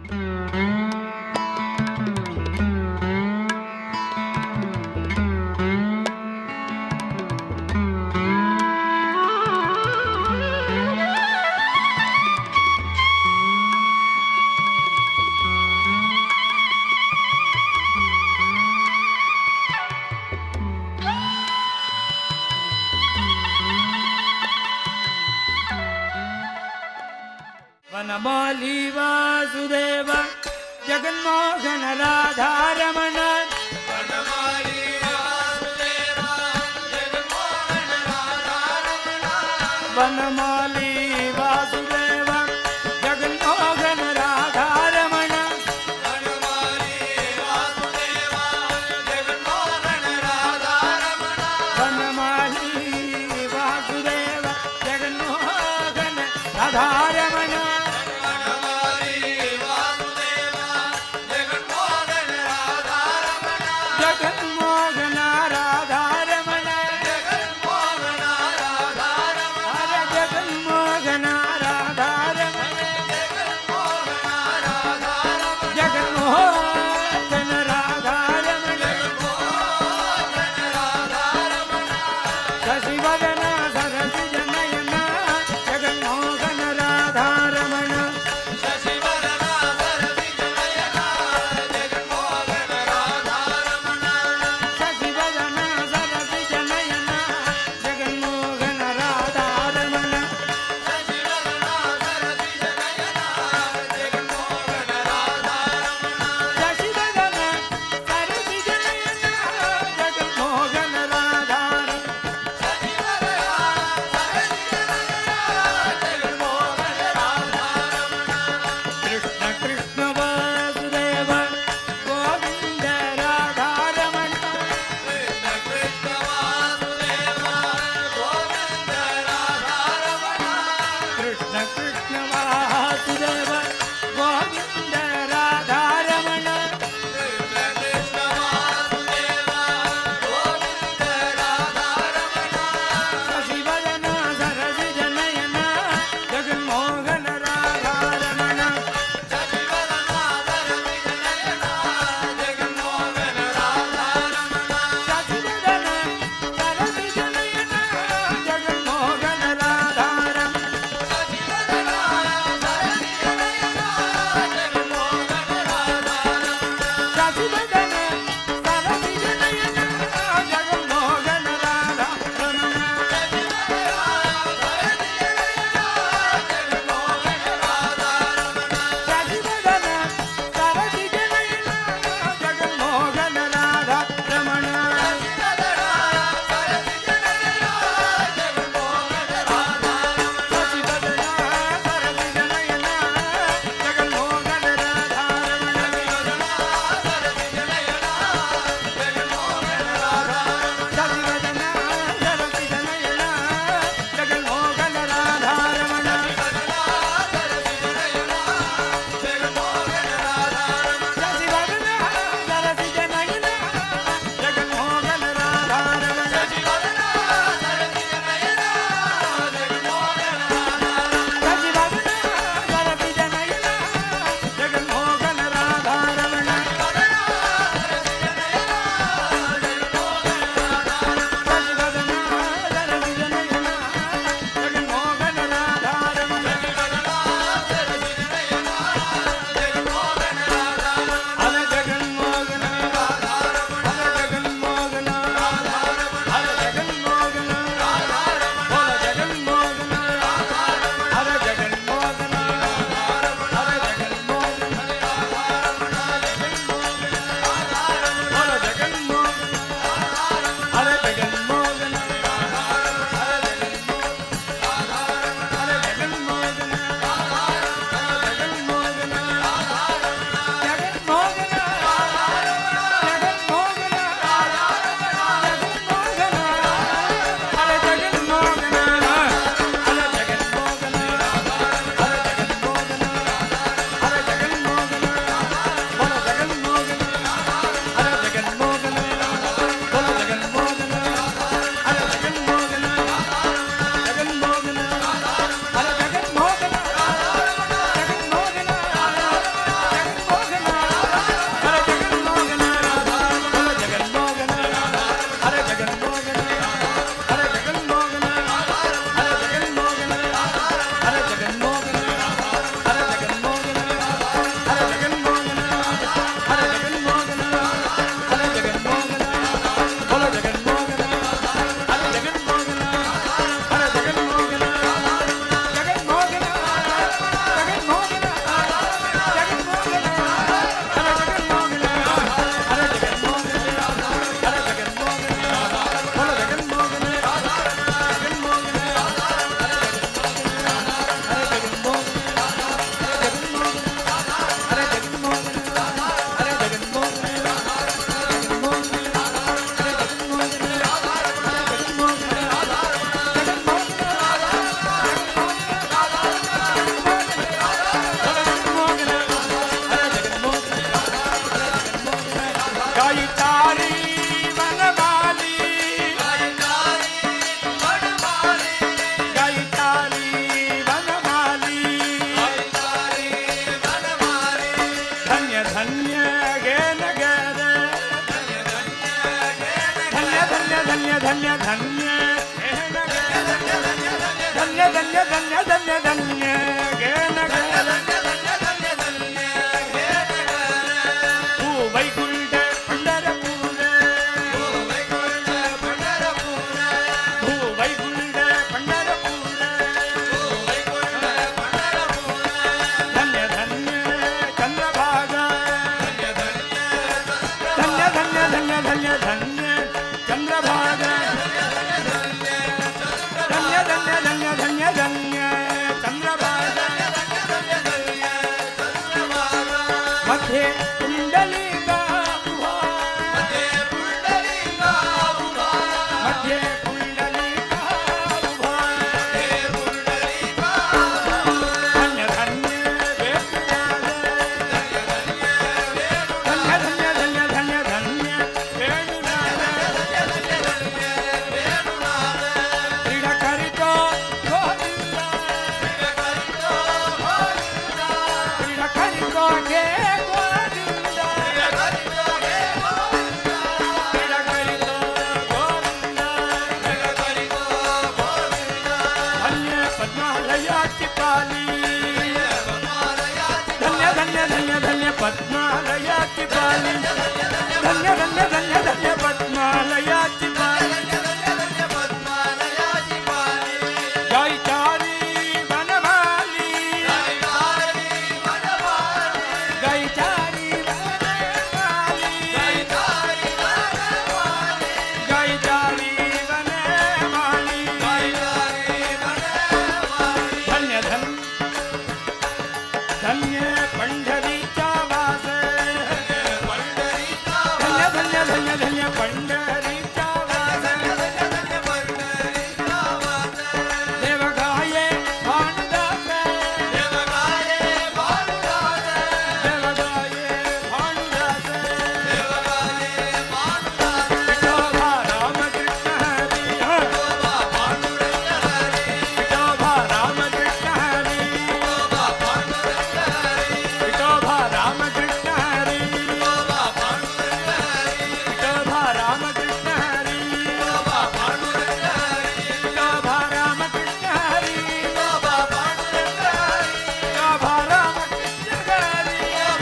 ವನಮಾಲಿ ವಾಸುದೇವ ಜಗನ್ಮೋಹನ ರಾಧಾರಮಣ ವನಮಾಲಿ ವಾಸುದೇವ ಜಗನ್ಮೋಹನ ರಾಧಾರಮಣ ವನಮಾಲಿ ವಾಸುದೇವ ಜಗನ್ಮೋಹನ ರಾಧಾರಮಣ ಜಗನ್ಮೋಹನ ರಾಧಾರಮಣ ಹರ ಜಗನ್ಮೋಹನ ಧನ್ಯ ಗೇನ ಗೇನ ಧನ್ಯ ಧನ್ಯ ಧನ್ಯ ಧನ್ಯ ಧನ್ಯ ಗೇನ ಗೇನ ಧನ್ಯ ಧನ್ಯ ಧನ್ಯ ಧನ್ಯ ಧನ್ಯ ಗೇನ ಗೇನ ಭೂ ವೈಕುಂಠ ಪಂಡರಪುರ ಭೂ ವೈಕುಂಠ ಪಂಡರಪುರ ಧನ್ಯ ಧನ್ಯ ಚಂದ್ರಭಾಗ ಧನ್ಯ ಧನ್ಯ ಧನ್ಯ ಧನ್ಯ ಧನ್ಯ ಚಂದ್ರಭಾಗ ಧನ್ಯ ಧನ್ಯ ಧನ್ಯ ಧನ್ಯ ಧನ್ಯ ಚಂದ್ರಭಾಗ ಮಧ್ಯೆ ಕುಂಡಲಿಕ ಮಧ್ಯೆ ಕುಂಡಲಿಕ ಧನ್ಯ ಧನ್ಯ ವೇಣುನಾದ ಧನ್ಯ ಧನ್ಯ ಧನ್ಯ ಧನ್ಯ ಧನ್ಯ ವೇಣುನಾದ ಕ್ರೀಡಕರಿತೋ ಗೋವಿಂದ ಕ್ರೀಡಕರಿತೋ ಹೇ ಗೋವಿಂದ ಕ್ರೀಡಕರಿತೋ ಗೋವಿಂದ ಧನ್ಯ ಪದ್ಮಾಲಯಾತಿ ಪಾಲಿ ಧನ್ಯ ಧನ್ಯ ಧನ್ಯ ಧನ್ಯ ಪದ್ಮಾಲಯಾತಿ ಪಾಲಿ ಧನ್ಯ ಧನ್ಯ ಧನ್ಯ ಧನ್ಯ ಪದ್ಮಾಲಯಾತಿ ಪಾಲಿ ಜೈ ಚಾರಿ ವನಮಾಲಿ ಜೈ ಚಾರಿ ವನಮಾಲಿ ಜೈ ಚಾರಿ ವನಮಾಲಿ ಧನ್ಯ ಧನ್ಯ ಧನ್ಯ ಪಂಡರಿ ಚಾವಾಸ ಧನ್ಯ ಧನ್ಯ ಧನ್ಯ ಧನ್ಯ ಪಂಡರಿ ಚಾವಾಸ ದೇವಗಾಯೆ ಭಾನುದಾಸ ದೇವಗಾಯೆ ಭಾನುದಾಸ ವಿಠೋಬಾ ರಾಮಕೃಷ್ಣ ಹರಿ ವಿಠೋಬಾ ರಾಮಕೃಷ್ಣ ಹರಿ ವಿಠೋಬಾ ರಾಮಕೃಷ್ಣ ಹರಿ ವಿಠೋಬಾ ರಾಮಕೃಷ್ಣ ಹರಿ ವಿಠೋಬಾ ರಾಮಕೃಷ್ಣ ಹರಿ ವಿಠೋಬಾ ರಾಮಕೃಷ್ಣ ಹರಿ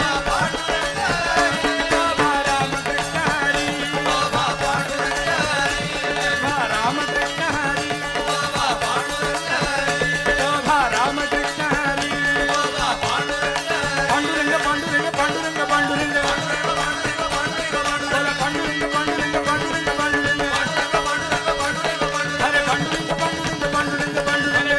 ವಿಠೋಬಾ ರಾಮಕೃಷ್ಣ ಹರಿ ವಿಠೋಬಾ ರಾಮಕೃಷ್ಣ ಹರಿ ವಿಠೋಬಾ ರಾಮಕೃಷ್ಣ ಹರಿ ಪಾಂಡುರಂಗ ಪಾಂಡುರಂಗ ಪಾಂಡುರಂಗ ಪಾಂಡುರಂಗ ಬೋಲ ಪಾಂಡುರಂಗ ಪಾಂಡುರಂಗ ಪಾಂಡುರಂಗ ಪಾಂಡುರಂಗ ಹರೆ ಪಾಂಡುರಂಗ ಪಾಂಡುರಂಗ ಪಾಂಡುರಂಗ ಪಾಂಡುರಂಗ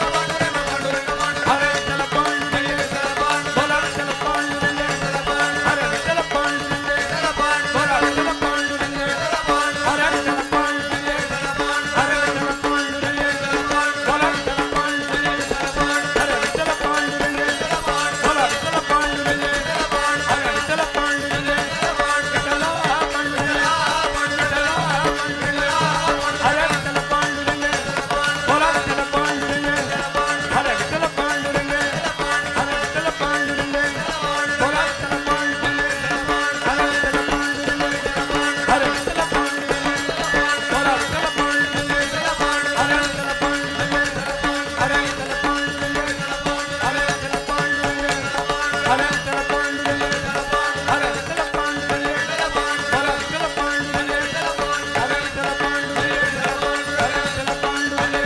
ಹರೆ ವಿಠಲ ಪಾಂಡುರಂಗ ಬೋಲ ವಿಠಲ ಪಾಂಡುರಂಗ ಹರೆ ವಿಠಲ ಪಾಂಡುರಂಗ ಬೋಲ ವಿಠಲ ಪಾಂಡುರಂಗ ಹರೆ ವಿಠಲ ಪಾಂಡುರಂಗ ಹರೆ ವಿಠಲ ಪಾಂಡುರಂಗ ಬೋಲ ವಿಠಲ ಪಾಂಡುರಂಗ ಹರೆ ವಿಠಲ ಪಾಂಡುರಂಗ ಬೋಲ ವಿಠಲ ಪಾಂಡುರಂಗ ಹರೆ ವಿಠಲ ಪಾಂಡುರಂಗ ವಿಠಲ ಪಾಂಡುರಂಗ ವಿಠಲ ಪಾಂಡುರಂಗ ಹರೆ ವಿಠಲ ಪಾಂಡುರಂಗ ಬೋಲ ವಿಠಲ ಪಾಂಡುರಂಗ ಹರೆ ವಿಠಲ ಪಾಂಡುರಂಗ ಹರೆ ವಿಠಲ ಪಾಂಡುರಂಗ ಬೋಲ ವಿಠಲ ಪಾಂಡುರಂಗ ಹರೆ ವಿಠಲ ಪಾಂಡುರಂಗ ಹರೆ ವಿಠಲ ಪಾಂಡುರಂಗ ಬೋಲ ವಿಠಲ ಪಾಂಡುರಂಗ ಹರೆ ವಿಠಲ ಪಾಂಡುರಂಗ ಹರೆ ವಿಠಲ ಪಾಂಡುರಂಗ ಹರೆ ವಿಠಲ ಪಾಂಡುರಂಗ ಹರೆ ವಿಠಲ ಪಾಂಡುರಂಗ ಹರೆ ವಿಠಲ ಪಾಂಡುರಂಗ ಬೋಲ ವಿಠಲ ಪಾಂಡುರಂಗ ಹರೆ ವಿಠಲ ಪಾಂಡುರಂಗ ಹರೆ ವಿಠಲ ಪಾಂಡುರಂಗ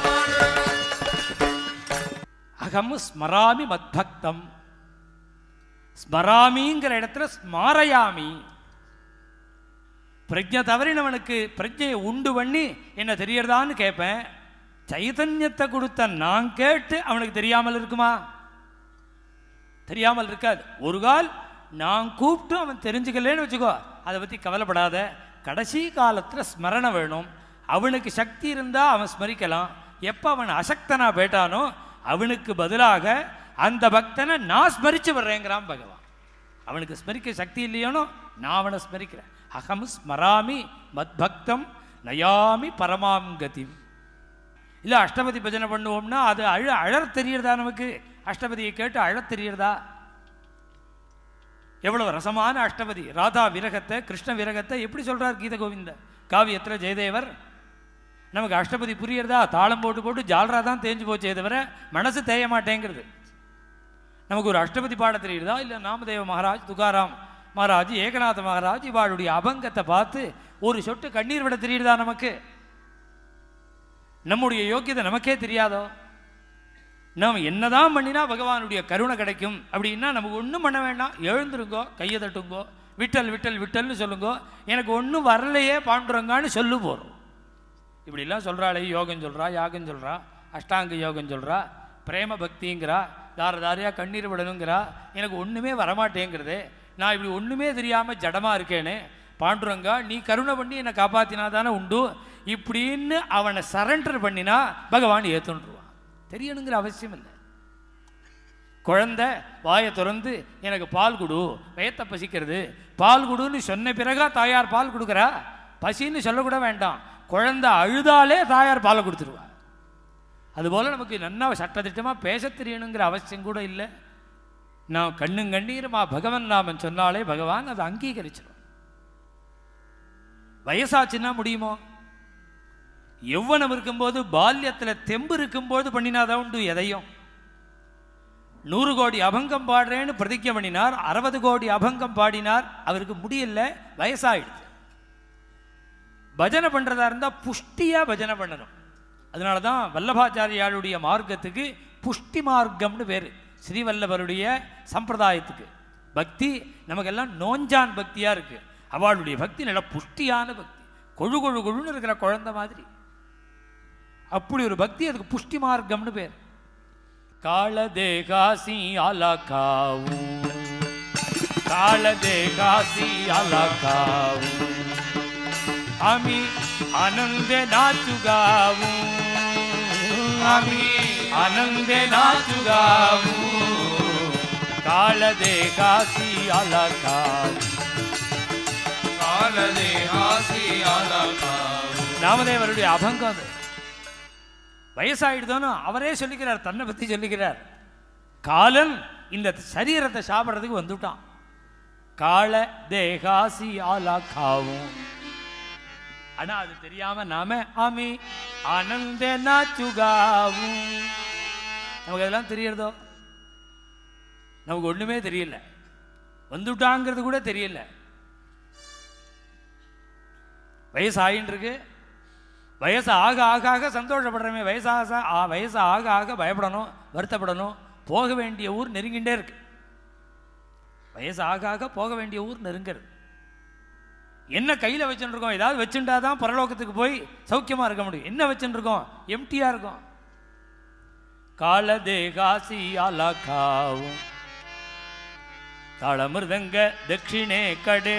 அகம் ஸ்மராமி மத்பக்தம் ஸ்மராமிங்கிற இடத்துல ஸ்மாரயாமி பிரஜை தவறினவனுக்கு பிரஜையை உண்டு பண்ணி என்ன தெரியறதான்னு கேட்பேன் சைதன்யத்தை கொடுத்த நான் கேட்டு அவனுக்கு தெரியாமல் இருக்குமா தெரியாமல் இருக்காது ஒரு கால் நான் கூப்பிட்டு அவன் தெரிஞ்சுக்கலன்னு வச்சுக்கோ அதை பற்றி கவலைப்படாத கடைசி காலத்தில் ஸ்மரணை வேணும் அவனுக்கு சக்தி இருந்தால் அவன் ஸ்மரிக்கலாம் எப்போ அவன் அசக்தனா போயிட்டானோ அவனுக்கு பதிலாக அந்த பக்தனை நான் ஸ்மரிச்சு வர்றேங்கிறான் பகவான் அவனுக்கு ஸ்மரிக்க சக்தி இல்லையோனோ நான் அவனை ஸ்மரிக்கிறேன் அகம் ஸ்மராமி மத்பக்தம் நயாமி பரமாம் கதிம் இல்லை அஷ்டபதி பஜனை பண்ணுவோம்னா அது அழ அழற் தெரியறதா நமக்கு அஷ்டபதியை கேட்டு அழத் தெரியறதா எவ்வளவு ரசமான அஷ்டபதி ராதா விரகத்தை கிருஷ்ண விரகத்தை எப்படி சொல்றார் கீத கோவிந்த காவியத்தில் ஜெயதேவர் நமக்கு அஷ்டபதி புரியறதா தாளம் போட்டு போட்டு ஜால்ரா தான் தேஞ்சு போச்சே தவிர மனசு தேய மாட்டேங்கிறது நமக்கு ஒரு அஷ்டபதி பாட தெரியுதா இல்லை நாமதேவ மகாராஜ் துகாராம் மகாராஜ் ஏகநாத மகாராஜ் இவாளுடைய அபங்கத்தை பார்த்து ஒரு சொட்டு கண்ணீர் விட தெரியுதா நமக்கு நம்முடைய யோக்கியதை நமக்கே தெரியாதோ நாம் என்னதான் பண்ணினா பகவானுடைய கருணை கிடைக்கும் அப்படின்னா நமக்கு ஒன்றும் பண்ண வேண்டாம் எழுந்துருங்கோ கையை தட்டுங்கோ விட்டல் விட்டல் விட்டல்னு சொல்லுங்கோ எனக்கு ஒன்றும் வரலையே பாண்டுறங்கான்னு சொல்லு போகிறோம் இப்படிலாம் சொல்கிறாளே யோகம் சொல்கிறா யாகம் சொல்கிறா அஷ்டாங்க யோகம் சொல்கிறா பிரேம பக்திங்கிறா தார தாரையாக கண்ணீர் விடணுங்கிறா எனக்கு ஒன்றுமே வரமாட்டேங்கிறது நான் இப்படி ஒன்றுமே தெரியாமல் ஜடமாக இருக்கேனே பாண்டுரங்கா நீ கருணை பண்ணி என்னை காப்பாற்றினா தானே உண்டு இப்படின்னு அவனை சரண்டர் பண்ணினா பகவான் ஏற்றுன்றுவான் தெரியணுங்கிற அவசியம் இல்லை குழந்தை வாயை திறந்து எனக்கு பால் கொடு வயத்தை பசிக்கிறது பால் கொடுன்னு சொன்ன பிறகா தாயார் பால் கொடுக்குறா பசின்னு சொல்லக்கூட வேண்டாம் குழந்தை அழுதாலே தாயார் பாலை கொடுத்துருவா அதுபோல் நமக்கு நன்னா சட்டத்திட்டமாக பேச தெரியணுங்கிற அவசியம் கூட இல்லை நான் கண்ணும் கண்ணீருமா பகவன் நாமன் சொன்னாலே பகவான் அதை அங்கீகரிச்சிடும் வயசாச்சுன்னா முடியுமோ எவ்வளவு இருக்கும்போது பால்யத்தில் தெம்பு இருக்கும்போது பண்ணினாதான் உண்டு எதையும் நூறு கோடி அபங்கம் பாடுறேன்னு பிரதிஜை பண்ணினார் அறுபது கோடி அபங்கம் பாடினார் அவருக்கு முடியல வயசாயிடுது பஜனை பண்ணுறதா இருந்தால் புஷ்டியாக பஜனை பண்ணணும் அதனால தான் வல்லபாச்சாரியாளுடைய மார்க்கத்துக்கு புஷ்டி மார்க்கம்னு பேர் ஸ்ரீவல்லபருடைய சம்பிரதாயத்துக்கு பக்தி நமக்கெல்லாம் நோஞ்சான் பக்தியாக இருக்குது அவளுடைய பக்தி நல்ல புஷ்டியான பக்தி கொழு கொழு கொழுன்னு இருக்கிற குழந்தை மாதிரி அப்படி ஒரு பக்தி அதுக்கு புஷ்டி மார்க்கம்னு பேர் கால தேகாசி அலகாவு கால தேகாசி அலகாவு আমি আনন্দে নাচু গাবু আমি আনন্দে নাচু গাবু কাল দেখাসি আলাকাল நாமதேவருடைய அபங்கம் அது வயசாயிடுதோன்னு அவரே சொல்லிக்கிறார் தன்னை பற்றி சொல்லிக்கிறார் காலன் இந்த சரீரத்தை சாப்பிட்றதுக்கு வந்துட்டான் கால தேகாசி ஆலா காவும் ஆனா அது தெரியாம நாம ஆமி ஆனந்த நாச்சுகாவும் நமக்கு அதெல்லாம் தெரியறதோ நமக்கு ஒண்ணுமே தெரியல வந்துட்டாங்கிறது கூட தெரியல வயசு ஆகின்னு இருக்கு வயசு ஆக ஆக ஆக சந்தோஷப்படுறமே வயசாக ஆ- வயசு ஆக ஆக பயப்படணும் வருத்தப்படணும் போக வேண்டிய ஊர் நெருங்கிட்டே இருக்கு வயசு ஆக ஆக போக வேண்டிய ஊர் நெருங்கிறது என்ன கையில் வச்சுட்டு இருக்கோம் ஏதாவது வச்சுட்டா தான் பரலோகத்துக்கு போய் சௌக்கியமாக இருக்க முடியும் என்ன வச்சுட்டு இருக்கோம் எம்டியாக இருக்கும் கால தேகாசி அலகாவும் தாளமிருதங்க தட்சிணே கடே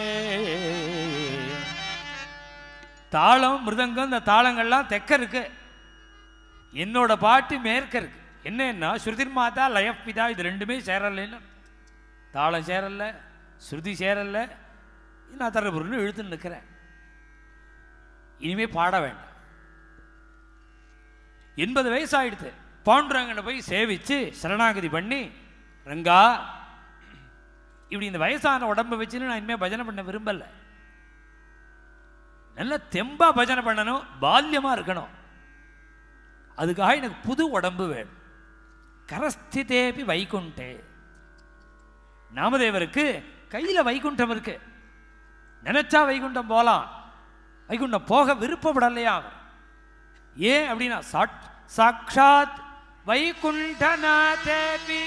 தாளம் மிருதங்கம் இந்த தாளங்கள்லாம் தெக்க இருக்கு என்னோட பாட்டு மேற்க இருக்கு என்னன்னா ஸ்ருதிர் மாதா லயப்பிதா இது ரெண்டுமே சேரலைன்னு தாளம் சேரல ஸ்ருதி சேரல நான் தரப்புறன்னு இழுத்துன்னு நிற்கிறேன் இனிமே பாட வேண்டாம் எண்பது வயசாயிடுது பாண்டுரங்கனை போய் சேவிச்சு சரணாகதி பண்ணி ரங்கா இப்படி இந்த வயசான உடம்பை வச்சுன்னு நான் இனிமேல் பஜனை பண்ண விரும்பலை நல்ல தெம்பா பஜனை பண்ணணும் பால்யமா இருக்கணும் அதுக்காக எனக்கு புது உடம்பு வேணும் கரஸ்திதேபி வைகுண்டே நாமதேவருக்கு கையில வைகுண்டம் இருக்கு நினைச்சா வைகுண்டம் போலாம் வைகுண்டம் போக விருப்பப்படலையா அவர் ஏன் அப்படின்னா சாட் சாட்சாத் வைகுண்டநாதேபி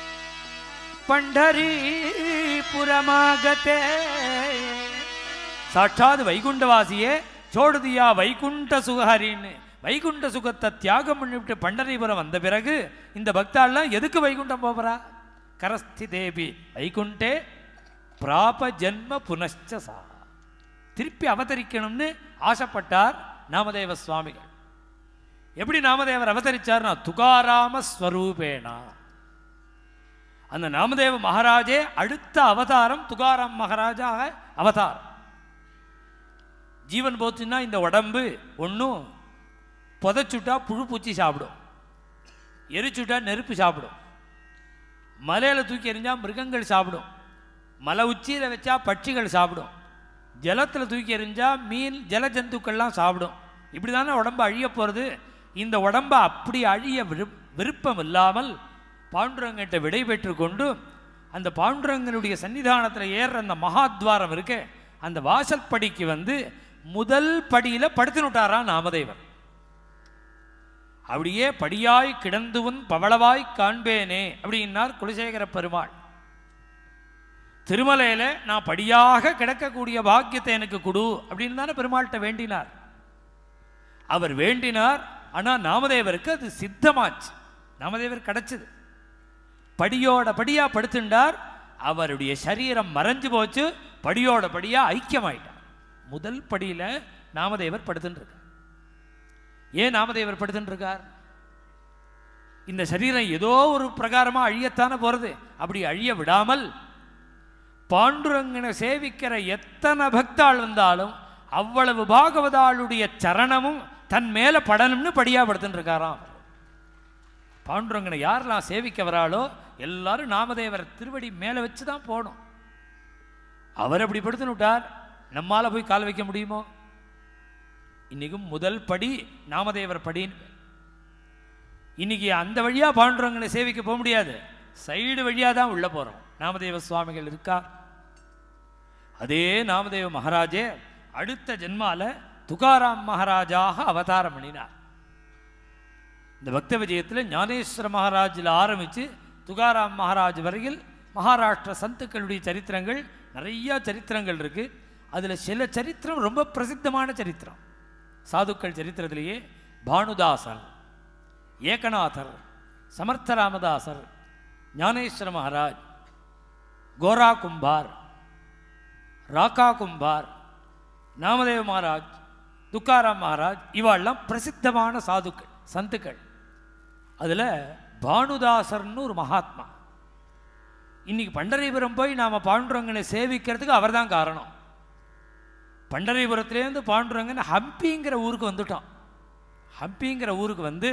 பண்டரீபுரமாகத்தே சாட்சாத் வைகுண்டவாசியே சோடுதியா வைகுண்ட சுகஹரின்னு வைகுண்ட சுகத்தை தியாகம் பண்ணிவிட்டு பண்டரிபுரம் வந்த பிறகு இந்த பக்தாள்லாம் எதுக்கு வைகுண்டம் போகிறா கரஸ்தி தேவி வைகுண்டே பிராப ஜன்ம புனச்சசா திருப்பி அவதரிக்கணும்னு ஆசைப்பட்டார் நாமதேவ சுவாமிகள் எப்படி நாமதேவர் அவதரிச்சார்னா துகாராம ஸ்வரூபேனா அந்த நாமதேவ மகாராஜே அடுத்த அவதாரம் துகாராம் மகாராஜாக அவதாரம் ஜீவன் போச்சுன்னா இந்த உடம்பு ஒன்றும் புதைச்சுட்டா புழு பூச்சி சாப்பிடும் எரிச்சுட்டா நெருப்பு சாப்பிடும் மலையில் தூக்கி எறிஞ்சா மிருகங்கள் சாப்பிடும் மலை உச்சியில் வச்சா பட்சிகள் சாப்பிடும் ஜலத்தில் தூக்கி எறிஞ்சா மீன் ஜல ஜந்துக்கள்லாம் சாப்பிடும் இப்படி தானே உடம்பு அழிய போகிறது இந்த உடம்பை அப்படி அழிய விருப் விருப்பம் இல்லாமல் பாண்டுரங்கிட்ட விடை பெற்று கொண்டு அந்த பாண்டுரங்கனுடைய சன்னிதானத்தில் ஏறுற அந்த மகாத்வாரம் இருக்கு அந்த வாசல் படிக்கு வந்து முதல் படியில் படுத்துனுட்டாராம் நாமதேவர் அப்படியே படியாய் கிடந்துவன் பவளவாய் காண்பேனே அப்படின்னார் குலசேகர பெருமாள் திருமலையில நான் படியாக கிடக்கக்கூடிய பாக்கியத்தை எனக்கு கொடு அப்படின்னு தானே பெருமாள்கிட்ட வேண்டினார் அவர் வேண்டினார் ஆனா நாமதேவருக்கு அது சித்தமாச்சு நாமதேவர் கிடைச்சது படியோட படியா படுத்துண்டார் அவருடைய சரீரம் மறைஞ்சு போச்சு படியோட படியா ஐக்கியமாயிட்டார் முதல் படியில நாமதேவர் படுத்துட்டு இருக்கார் ஏன் நாமதேவர் படுத்துட்டு இருக்கார் இந்த சரீரம் ஏதோ ஒரு பிரகாரமா அழியத்தானே போறது அப்படி அழிய விடாமல் பாண்டுரங்கனை சேவிக்கிற எத்தனை பக்தாள் வந்தாலும் அவ்வளவு பாகவதாளுடைய சரணமும் தன் மேல படணும்னு படியா படுத்துட்டு இருக்காராம் அவர். பாண்டுரங்கனை யாரெல்லாம் சேவிக்க வராளோ எல்லாரும் நாமதேவர் திருவடி மேலே வச்சு தான் போகணும் அவர் அப்படி படுத்துன்னு விட்டார் நம்மால போய் கால் வைக்க முடியுமோ இன்னைக்கும் முதல் படி நாமதேவர் படின்னு இன்னைக்கு அந்த வழியா பாண்டுரங்கனை சேவிக்க போக முடியாது சைடு வழியா தான் உள்ள போறோம் நாமதேவ சுவாமிகள் இருக்கா அதே நாமதேவ மகாராஜே அடுத்த ஜென்மால துகாராம் மகாராஜாக அவதாரம் பண்ணினார் இந்த பக்த விஜயத்தில் ஞானேஸ்வர மகாராஜில் ஆரம்பித்து துகாராம் மகாராஜ் வரையில் மகாராஷ்டிர சந்துக்களுடைய சரித்திரங்கள் நிறைய சரித்திரங்கள் இருக்கு அதில் சில சரித்திரம் ரொம்ப பிரசித்தமான சரித்திரம் சாதுக்கள் சரித்திரத்திலேயே பானுதாசர் ஏகநாதர் சமர்த்த ராமதாசர் ஞானேஸ்வர மகாராஜ் கோரா கும்பார் ராக்கா கும்பார் நாமதேவ மகாராஜ் துக்காராம் மகாராஜ் இவாள்லாம் பிரசித்தமான சாதுக்கள் சந்துக்கள் அதில் பானுதாசர்னு ஒரு மகாத்மா இன்னைக்கு பண்டரிபுரம் போய் நாம் பாண்டுரங்கனை சேவிக்கிறதுக்கு அவர்தான் காரணம் பண்டரிபுரத்துலேருந்து பாண்டுரங்கன் ஹம்பிங்கிற ஊருக்கு வந்துட்டோம் ஹம்பிங்கிற ஊருக்கு வந்து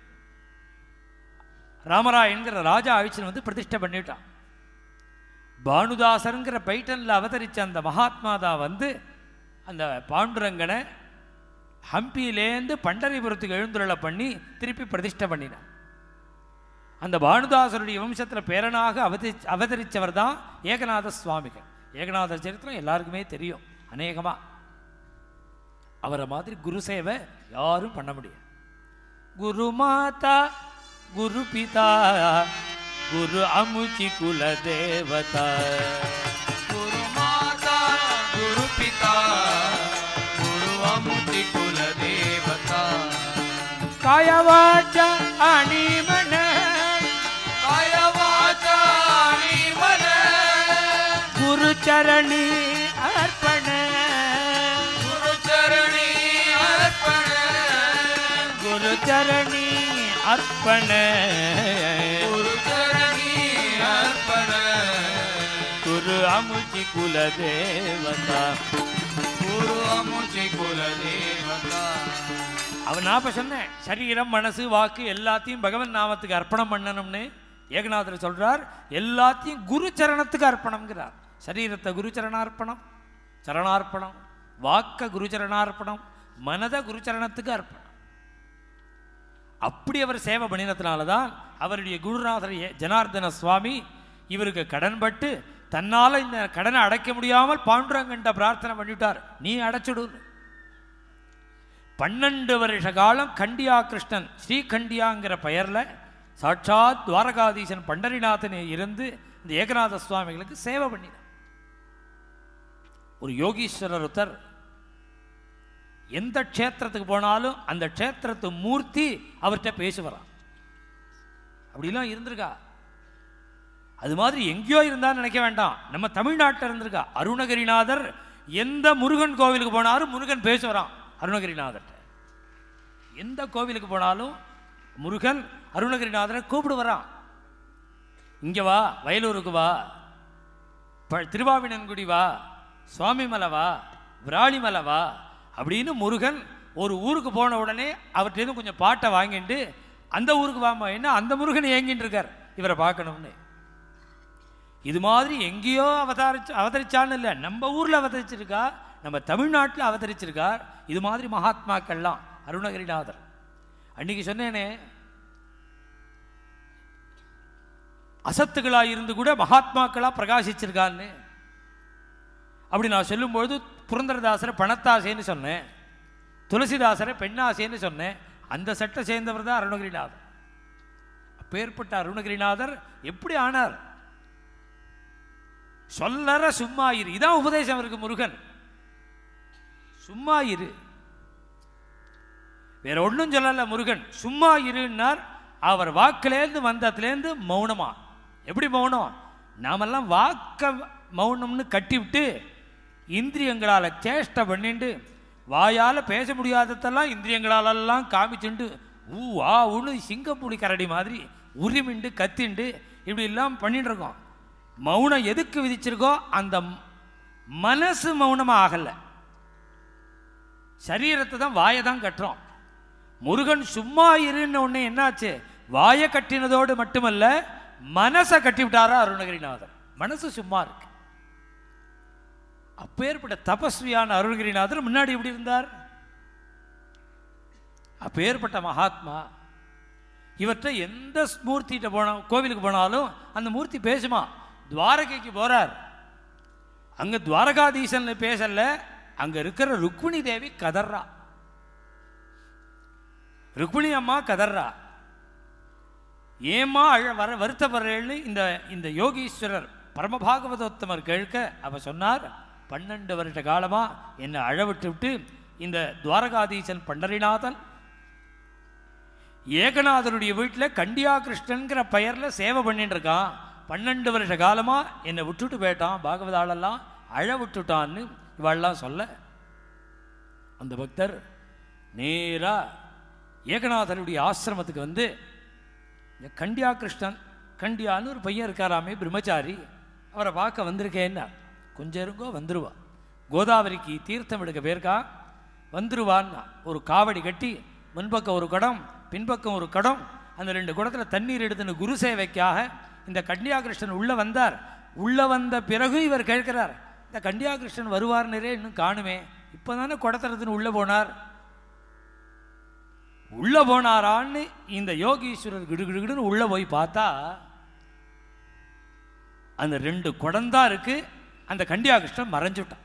ராமராயன்கிற ராஜா ஆயுச்சன் வந்து பிரதிஷ்டை பண்ணிட்டான் பானுதாசருங்கிற பைட்டனில் அவதரித்த அந்த மகாத்மாதா வந்து அந்த பாண்டுரங்கனை ஹம்பியிலேருந்து பண்டரிபுரத்துக்கு எழுந்துருளை பண்ணி திருப்பி பிரதிஷ்டை பண்ணினான் அந்த பானுதாசருடைய வம்சத்தில் பேரனாக அவதரி அவதரித்தவர் தான் ஏகநாத சுவாமிகள் ஏகநாதர் சரித்திரம் எல்லாருக்குமே தெரியும் அநேகமாக அவரை மாதிரி குரு சேவை யாரும் பண்ண முடியாது குரு மாதா குரு பிதா குரு அமுச்சி குல தேவதா गुरु माता गुरु पिता गुरु अमुति कुल देवता காயவாச்ச அணி மன काय वाचा आणि मन குரு சரணி அர்ப்பண गुरु चरणी अर्पण குரு சரணி அர்ப்பண गुरु चरणी अर्पण குரு அமுச்சி குல தேவதா गुरु अमुचे कुल देवता அவன் நான் இப்ப சொன்னேன் சரீரம் மனசு வாக்கு எல்லாத்தையும் பகவன் நாமத்துக்கு அர்ப்பணம் பண்ணணும்னு ஏகநாதர் சொல்றார் எல்லாத்தையும் குரு சரணத்துக்கு அர்ப்பணம்ங்கிறார் சரீரத்தை குரு சரணார்ப்பணம் சரணார்ப்பணம் வாக்க குரு சரணார்ப்பணம் மனத குரு சரணத்துக்கு அர்ப்பணம் அப்படி அவர் சேவை பண்ணினதுனால தான் அவருடைய குருநாதர் ஏ- ஜனார்தன சுவாமி இவருக்கு கடன்பட்டு தன்னால இந்த கடனை அடைக்க முடியாமல் பாண்டுரங்கன்ட்ட பிரார்த்தனை பண்ணிவிட்டார் நீ அடைச்சுடு பன்னெண்டு வருஷ காலம் கண்டியா கிருஷ்ணன் ஸ்ரீகண்டியாங்கிற பெயர்ல சாட்சாத் துவாரகாதீசன் பண்டரிநாதனே இருந்து இந்த ஏகநாத சுவாமிகளுக்கு சேவை பண்ணினார் ஒரு யோகீஸ்வரர் ஒருத்தர் எந்த க்ஷேத்திரத்துக்கு போனாலும் அந்த க்ஷேத்திரத்து மூர்த்தி அவர்கிட்ட பேசுவாராம் அப்படிலாம் இருந்திருக்கா அது மாதிரி எங்கேயோ இருந்தான்னு நினைக்க வேண்டாம் நம்ம தமிழ்நாட்டில் இருந்திருக்கா அருணகிரிநாதர் எந்த முருகன் கோவிலுக்கு போனாலும் முருகன் பேசுவாராம் அருணகிரிநாதர்கிட்ட எந்த கோவிலுக்கு போனாலும் முருகன் அருணகிரிநாதரை கூப்பிடுவரான் இங்கே வா வயலூருக்கு வா ப திருவாவினன்குடி வா சுவாமிமலை வா விராலிமலை வா அப்படின்னு முருகன் ஒரு ஊருக்கு போன உடனே அவர்கிட்ட கொஞ்சம் பாட்டை வாங்கிட்டு அந்த ஊருக்கு வாமா என்ன அந்த முருகன் ஏங்கிட்டு இருக்கார் இவரை பார்க்கணும்னு இது மாதிரி எங்கேயோ அவதாரிச்சு அவதரிச்சான்னு இல்லை நம்ம ஊரில் அவதரிச்சிருக்கா நம்ம தமிழ்நாட்டில் அவதரிச்சிருக்கார் இது மாதிரி மகாத்மாக்கள்லாம் அருணகிரிநாதர் அன்னைக்கு சொன்னேனே அசத்துகளாக இருந்து கூட மகாத்மாக்களாக பிரகாசிச்சிருக்கான்னு அப்படி நான் சொல்லும்பொழுது புரந்தரதாசரை பணத்தாசைன்னு சொன்னேன் துளசிதாசரை பெண்ணாசைன்னு சொன்னேன் அந்த சட்டை சேர்ந்தவர் தான் அருணகிரிநாதர் அப்பேற்பட்ட அருணகிரிநாதர் எப்படி ஆனார் சொல்லற சும்மா இரு இதான் உபதேசம் அவருக்கு முருகன் சும்மா இரு வேற ஒன்றும் சொல்லல முருகன் சும்மா இருன்னார் அவர் வாக்கிலேருந்து வந்ததுலேருந்து மௌனமா எப்படி மௌனம் நாமெல்லாம் வாக்க மௌனம்னு கட்டிவிட்டு இந்திரியங்களால் சேஷ்டை பண்ணிண்டு வாயால் பேச முடியாததெல்லாம் இந்திரியங்களாலெல்லாம் காமிச்சுண்டு ஊ ஆ உன்னு சிங்கப்புலி கரடி மாதிரி உரிமிண்டு கத்திண்டு இப்படி எல்லாம் பண்ணிட்டு இருக்கோம் மௌனம் எதுக்கு விதிச்சிருக்கோ அந்த மனசு மௌனமாக ஆகலை சரீரத்தை தான் வாயை தான் கட்டுறோம் முருகன் சும்மா இருன்னு ஒன்று என்னாச்சு வாயை கட்டினதோடு மட்டுமல்ல மனசை கட்டி விட்டாரா அருணகிரிநாதர் மனசு சும்மா இருக்கு அப்பேற்பட்ட தபஸ்வியான அருணகிரிநாதர் முன்னாடி எப்படி இருந்தார் அப்பேற்பட்ட மகாத்மா இவற்றை எந்த மூர்த்திகிட்ட போனா கோவிலுக்கு போனாலும் அந்த மூர்த்தி பேசுமா துவாரகைக்கு போறார் அங்க துவாரகாதீசன் பேசல அங்க இருக்கிற ருக்மிணி தேவி கதர்றா ருக்மிணி அம்மா கதர்றா ஏம்மா அழ வர வருத்தப்படுறேன்னு இந்த இந்த யோகீஸ்வரர் பரமபாகவதோத்தமர் கேட்க அவ சொன்னார் பன்னெண்டு வருஷ காலமா என்னை அழ விட்டு விட்டு இந்த துவாரகாதீசன் பண்டரிநாதன் ஏகநாதருடைய வீட்டில் கண்டியா கிருஷ்ணன்கிற பெயரில் சேவை பண்ணிட்டு இருக்கான் பன்னெண்டு வருஷ காலமா என்னை விட்டுட்டு போயிட்டான் பாகவத ஆளெல்லாம் அழ விட்டுட்டான்னு இவாள்லாம் சொல்ல அந்த பக்தர் நேரா ஏகநாதருடைய ஆசிரமத்துக்கு வந்து இந்த கண்டியா கிருஷ்ணன் கண்டியான்னு ஒரு பையன் இருக்காராமே பிரம்மச்சாரி அவரை பார்க்க வந்திருக்கேன்னா கொஞ்சம் இருங்கோ வந்துருவா கோதாவரிக்கு தீர்த்தம் எடுக்க போயிருக்கா வந்துருவான்னா ஒரு காவடி கட்டி முன்பக்கம் ஒரு குடம் பின்பக்கம் ஒரு குடம் அந்த ரெண்டு குடத்தில் தண்ணீர் எடுத்துன்னு குரு சேவைக்காக இந்த கன்னியாகிருஷ்ணன் உள்ளே வந்தார் உள்ளே வந்த பிறகு இவர் கேட்கிறார் இந்த கன்னியாகிருஷ்ணன் வருவார்னரே இன்னும் காணுமே இப்போ தானே குடத்திறதுன்னு உள்ளே போனார் உள்ள போனாரான்னு இந்த யோகீஸ்வரர் கிடுகிடுகிடுன்னு உள்ள போய் பார்த்தா அந்த ரெண்டு குடந்தா இருக்கு அந்த கண்டியாகிருஷ்ணன் மறைஞ்சுட்டான்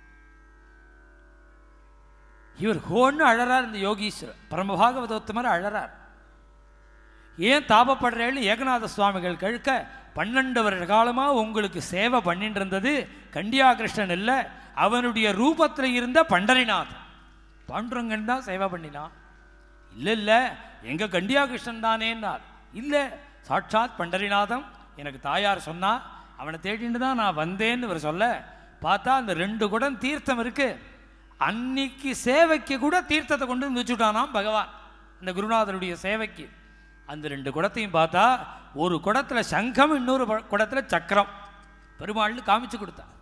இவர் ஹோன்னு அழறார் இந்த யோகீஸ்வரர் பரமபாகவதோத்தமர் அழறார் ஏன் தாபப்படுறேன்னு ஏகநாத சுவாமிகள் கேட்க பன்னெண்டு வருட காலமாக உங்களுக்கு சேவை பண்ணிட்டு இருந்தது கண்டியாகிருஷ்ணன் இல்லை அவனுடைய ரூபத்தில் இருந்த பண்டரிநாதன் பாண்டுரங்கன் தான் சேவை பண்ணினான் இல்லை இல்லை எங்கள் கண்டியாகிருஷ்ணன் தானேன்னார் இல்லை சாட்சாத் பண்டரிநாதம் எனக்கு தாயார் சொன்னா அவனை தேடிட்டு தான் நான் வந்தேன்னு இவர் சொல்ல பார்த்தா அந்த ரெண்டு குடம் தீர்த்தம் இருக்கு அன்னைக்கு சேவைக்கு கூட தீர்த்தத்தை கொண்டு வந்து வச்சுட்டானாம் பகவான் இந்த குருநாதருடைய சேவைக்கு அந்த ரெண்டு குடத்தையும் பார்த்தா ஒரு குடத்துல சங்கம் இன்னொரு ப- குடத்துல சக்கரம் பெருமாள்னு காமிச்சு கொடுத்தான்